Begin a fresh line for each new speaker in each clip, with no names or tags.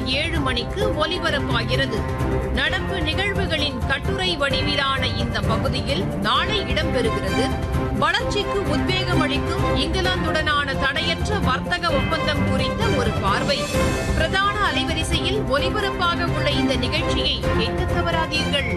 ஏழு மணிக்கு ஒலிபரப்பாகிறது நடப்பு நிகழ்வுகளின் கட்டுரை வடிவிலான இந்த பகுதியில் நாளை இடம்பெறுகிறது வளர்ச்சிக்கு உத்வேகம் அளிக்கும் இங்கிலாந்துடனான தடையற்ற வர்த்தக ஒப்பந்தம் குறித்த ஒரு பார்வை பிரதான அலைவரிசையில் ஒலிபரப்பாக உள்ள இந்த நிகழ்ச்சியை கேட்க தவறாதீர்கள்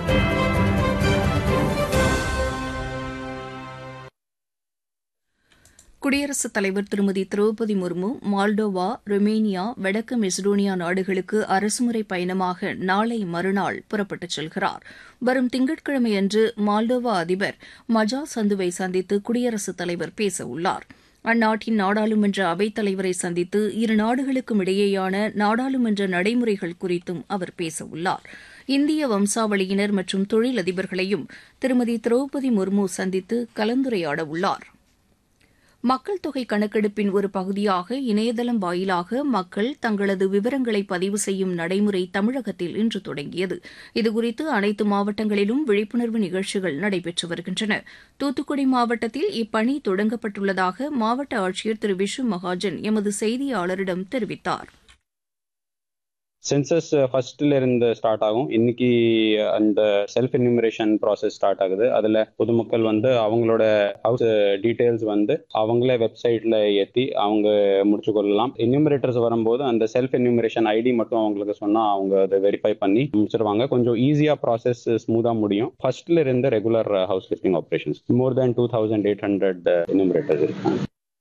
குடியரசுத் தலைவர் திருமதி திரௌபதி முர்மு மால்டோவா ருமேனியா வடக்கு மெசடோனியா நாடுகளுக்கு அரசுமுறை பயணமாக நாளை மறுநாள் புறப்பட்டுச் செல்கிறார் வரும் திங்கட்கிழமையன்று மால்டோவா அதிபர் மஜா சந்துவை சந்தித்து குடியரசுத் தலைவர் பேசவுள்ளார் அந்நாட்டின் நாடாளுமன்ற அவைத் தலைவரை சந்தித்து இரு நாடுகளுக்கும் இடையேயான நாடாளுமன்ற நடைமுறைகள் குறித்தும் அவர் பேசவுள்ளார் இந்திய வம்சாவளியினர் மற்றும் தொழிலதிபர்களையும் திருமதி திரௌபதி முர்மு சந்தித்து கலந்துரையாட உள்ளார் மக்கள் தொகை கணக்கெடுப்பின் ஒரு பகுதியாக இணையதளம் வாயிலாக மக்கள் தங்களது விவரங்களை பதிவு செய்யும் நடைமுறை தமிழகத்தில் இன்று தொடங்கியது இதுகுறித்து அனைத்து மாவட்டங்களிலும் விழிப்புணர்வு நிகழ்ச்சிகள் நடைபெற்று வருகின்றன தூத்துக்குடி மாவட்டத்தில் இப்பணி தொடங்கப்பட்டுள்ளதாக மாவட்ட ஆட்சியர் திரு விஷு மகாஜன் எமது செய்தியாளரிடம் தெரிவித்தார்
சென்சஸ் ஃபர்ஸ்ட்ல இருந்து ஸ்டார்ட் ஆகும் இன்னைக்கு அந்த செல்ஃப் என்யூமரேஷன் ப்ராசஸ் ஸ்டார்ட் ஆகுது அதுல பொதுமக்கள் வந்து அவங்களோட ஹவுஸ் டீடைல்ஸ் வந்து அவங்களே வெப்சைட்ல ஏற்றி அவங்க முடிச்சு கொள்ளலாம் என்யூமரேட்டர்ஸ் வரும்போது அந்த செல்ஃப் என்யூமரேஷன் ஐடி மட்டும் அவங்களுக்கு சொன்னா அவங்க அதை வெரிஃபை பண்ணி முடிச்சிருவாங்க கொஞ்சம் ஈஸியா ப்ராசஸ் ஸ்மூதா முடியும் ஃபர்ஸ்ட்ல இருந்து regular house listing operations more than two thousand eight hundred enumerators இருக்காங்க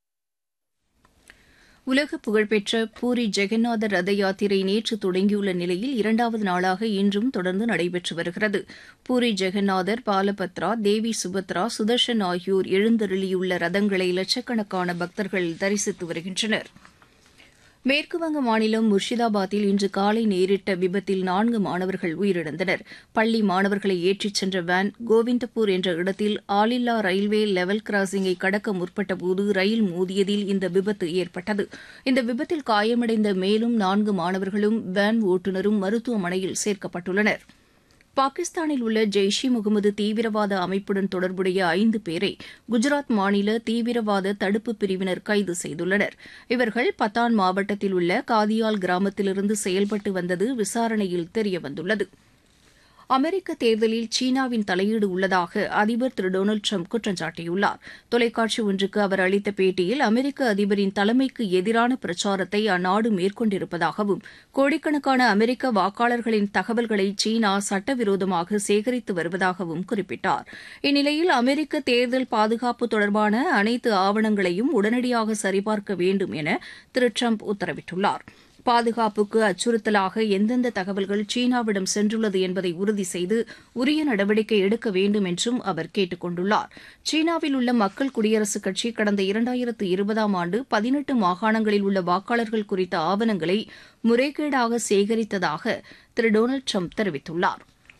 உலக புகழ்பெற்ற பூரி ஜெகநாதர் ரத யாத்திரை நேற்று தொடங்கியுள்ள நிலையில் இரண்டாவது நாளாக இன்றும் தொடர்ந்து நடைபெற்று வருகிறது பூரி ஜெகநாதர் பாலபத்ரா தேவி சுபத்ரா சுதர்ஷன் ஆகியோர் எழுந்தருளியுள்ள ரதங்களை லட்சக்கணக்கான பக்தர்கள் தரிசித்து வருகின்றனர் மேற்குவங்க மாநிலம் முர்ஷிதாபாத்தில் இன்று காலை நேரிட்ட விபத்தில் நான்கு மாணவர்கள் உயிரிழந்தனர் பள்ளி மாணவர்களை ஏற்றிச் சென்ற வேன் கோவிந்தபூர் என்ற இடத்தில் ஆளில்லா ரயில்வே லெவல் கிராசிங்கை கடக்க முற்பட்டபோது ரயில் மோதியதில் இந்த விபத்து ஏற்பட்டது இந்த விபத்தில் காயமடைந்த மேலும் நான்கு மாணவர்களும் வேன் ஓட்டுநரும் மருத்துவமனையில் சேர்க்கப்பட்டுள்ளனா் பாகிஸ்தானில் உள்ள ஜெய்ஷ் இ முகமது தீவிரவாத அமைப்புடன் தொடர்புடைய ஐந்து பேரை குஜராத் மாநில தீவிரவாத தடுப்பு பிரிவினர் கைது செய்துள்ளனர் இவர்கள் பத்தான் மாவட்டத்தில் உள்ள காதியால் கிராமத்திலிருந்து செயல்பட்டு வந்தது விசாரணையில் தெரியவந்துள்ளது அமெரிக்க தேர்தலில் சீனாவின் தலையீடு உள்ளதாக அதிபர் திரு டொனால்டு ட்ரம்ப் குற்றம் சாட்டியுள்ளார் தொலைக்காட்சி ஒன்றுக்கு அவர் அளித்த பேட்டியில் அமெரிக்க அதிபரின் தலைமைக்கு எதிரான பிரச்சாரத்தை அந்நாடு மேற்கொண்டிருப்பதாகவும் கோடிக்கணக்கான அமெரிக்க வாக்காளர்களின் தகவல்களை சீனா சட்டவிரோதமாக சேகரித்து வருவதாகவும் குறிப்பிட்டார் இந்நிலையில் அமெரிக்க தேர்தல் பாதுகாப்பு தொடர்பான அனைத்து ஆவணங்களையும் உடனடியாக சரிபார்க்க வேண்டும் என திரு ட்ரம்ப் உத்தரவிட்டுள்ளார் பாதுகாப்புக்கு அச்சுறுத்தலாக எந்தெந்த தகவல்கள் சீனாவிடம் சென்றுள்ளது என்பதை உறுதி செய்து உரிய நடவடிக்கை எடுக்க வேண்டும் என்றும் அவர் கேட்டுக் கொண்டுள்ளார் சீனாவில் உள்ள மக்கள் குடியரசுக் கட்சி கடந்த இரண்டாயிரத்து இருபதாம் ஆண்டு பதினெட்டு மாகாணங்களில் உள்ள வாக்காளர்கள் குறித்த ஆவணங்களை முறைகேடாக சேகரித்ததாக திரு டொனால்டு ட்ரம்ப் தெரிவித்துள்ளார்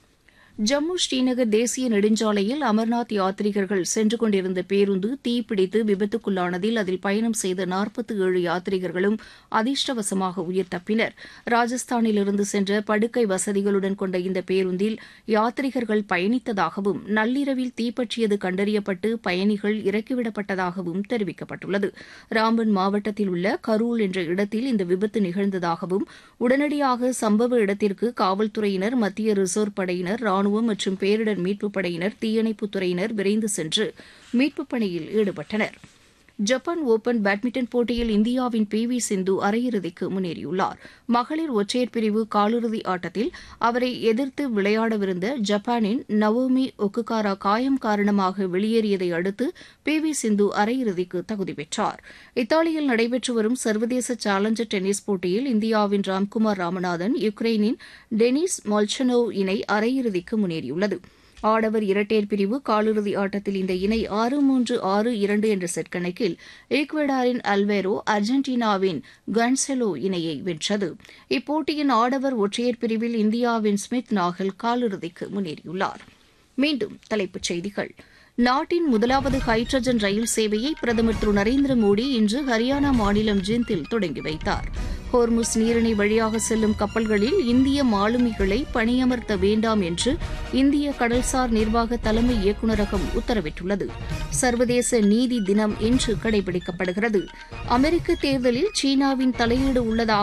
ஜம்மு ஸ்ரீநகர் தேசிய நெடுஞ்சாலையில் அமர்நாத் யாத்ரீகர்கள் சென்று கொண்டிருந்த பேருந்து தீப்பிடித்து விபத்துக்குள்ளானதில் அதில் பயணம் செய்த நாற்பத்தி ஏழு யாத்ரீகர்களும் அதிர்ஷ்டவசமாக உயிர் தப்பினர் ராஜஸ்தானிலிருந்து சென்ற படுக்கை வசதிகளுடன் கொண்ட இந்த பேருந்தில் யாத்ரீகர்கள் பயணித்ததாகவும் நள்ளிரவில் தீப்பற்றியது கண்டறியப்பட்டு பயணிகள் இறக்கிவிடப்பட்டதாகவும் தெரிவிக்கப்பட்டுள்ளது ராம்பன் மாவட்டத்தில் உள்ள கரூல் என்ற இடத்தில் இந்த விபத்து நிகழ்ந்ததாகவும் உடனடியாக சம்பவ இடத்திற்கு காவல்துறையினர் மத்திய ரிசர்வ் படையினர் ராணுவம் மற்றும் பேரிடர் மீட்புப் படையினர் தீயணைப்புத் துறையினர் விரைந்து சென்று மீட்புப் பணியில் ஈடுபட்டனர் ஜப்பான் ஓபன் பேட்மிண்டன் போட்டியில் இந்தியாவின் பி வி சிந்து அரையிறுதிக்கு முன்னேறியுள்ளார் மகளிர் ஒற்றையர் பிரிவு காலிறுதி ஆட்டத்தில் அவரை எதிர்த்து விளையாடவிருந்த ஜப்பானின் நவோமி ஒக்குகாரா காயம் காரணமாக வெளியேறியதை அடுத்து பி வி சிந்து அரையிறுதிக்கு தகுதி பெற்றார் இத்தாலியில் நடைபெற்று வரும் சர்வதேச சேலஞ்சர் டென்னிஸ் போட்டியில் இந்தியாவின் ராம்குமார் ராமநாதன் யுக்ரைனின் டெனிஸ் மொல்ச்சனோவ் இணை அரையிறுதிக்கு முன்னேறியுள்ளது ஆடவர் இரட்டையர் பிரிவு காலிறுதி ஆட்டத்தில் இந்த இணை ஆறு மூன்று ஆறு இரண்டு என்ற செட் கணக்கில் ஈக்வெடாரின் அல்வேரோ அர்ஜென்டினாவின் கன்செலோ இணையை வென்றது இப்போட்டியின் ஆடவர் ஒற்றையர் பிரிவில் இந்தியாவின் ஸ்மித் நாகல் காலிறுதிக்கு முன்னேறியுள்ளார் மீண்டும் தலைப்புச் செய்திகள் நாட்டின் முதலாவது ஹைட்ரஜன் ரயில் சேவையை பிரதமர் திரு நரேந்திர மோடி இன்று ஹரியானா மாநிலம் ஜிந்தில் தொடங்கி வைத்தார் ஹோர்முஸ் நீரிணை வழியாக செல்லும் கப்பல்களில் இந்திய மாலுமிகளை பணியமர்த்த வேண்டாம் என்று இந்திய கடல்சார் நிர்வாக தலைமை இயக்குநரகம் உத்தரவிட்டுள்ளது சர்வதேச நீதி தினம் இன்று கடைபிடிக்கப்படுகிறது அமெரிக்க தேர்தலில் சீனாவின் தலையீடு உள்ளதாக